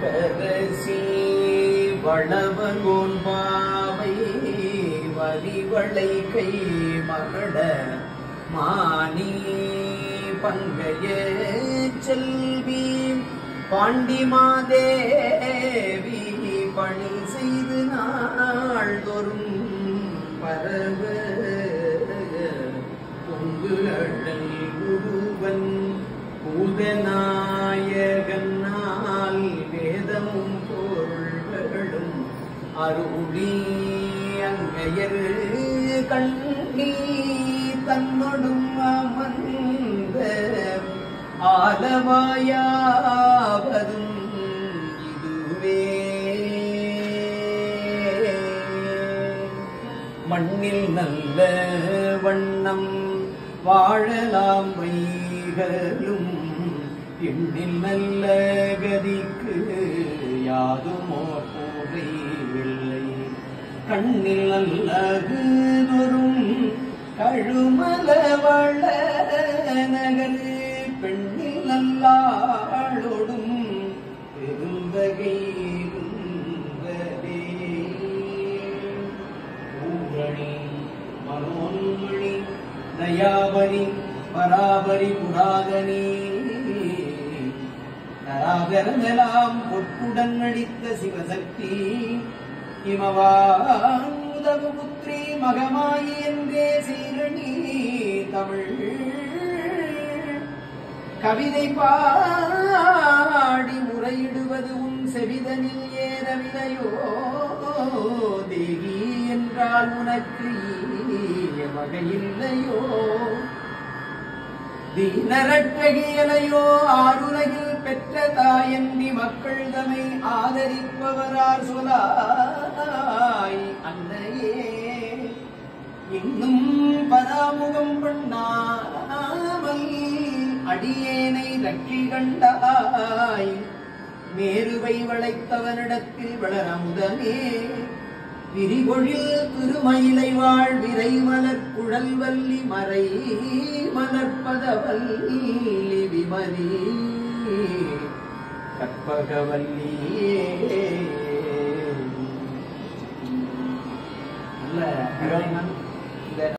வரசி வளவனோன் பாவை வலிவளை கை மகட மானி பங்கைய செல்வி பாண்டி மாதேவி பணி செய்து நாள்தோறும் பரவ பொங்கு அழல் உருவன் பூதநாயகனால் வேதமும் பொருள்களும் அருளி அங்கையர் கண்ணி தன்னொடும் அமர்ந்த ஆலவாயாவதும் இதுவே மண்ணில் நல்ல வண்ணம் வாழலாம் வைகளும் எண்ணில் நல்ல கதிக்கு யாதுமோ கூரை வெள்ளை கண்ணில் நல்லது தோறும் கழுமல வள நகர் பெண்ணில் நல்லாளோடும் பெருந்தகை இருந்ததே பூரணி மனோன்மணி தயாபரி பராபரி புராதனி தராதரமெல்லாம் பொற்புடன் நடித்த சிவசக்தி இமவாதவு புத்ரி மகமாயி என்றே சீரணி தமிழ் கவிதை பாடி முறையிடுவது உன் செவிதனில் ஏறவில்லையோ தேகி என்றால் உனக்கு ஈய வகையில்லையோ தீனரற்றகியலையோ ஆறுலகில் பெற்ற தாயன்றி மக்கள் தமை ஆதரிப்பவரார் சொலாய் அன்னையே இன்னும் பராமுகம் பண்ணாமல் அடியேனை ரட்சி கண்டாய் மேருவை வளைத்தவனிடத்தில் வளரமுதமே விரிகொழில் திருமயிலை வாழ் விரை மலர் குழல் வல்லி மறை மலர்ப்பதவல்லி விமதி கற்பகவல்லியே நல்ல அழகான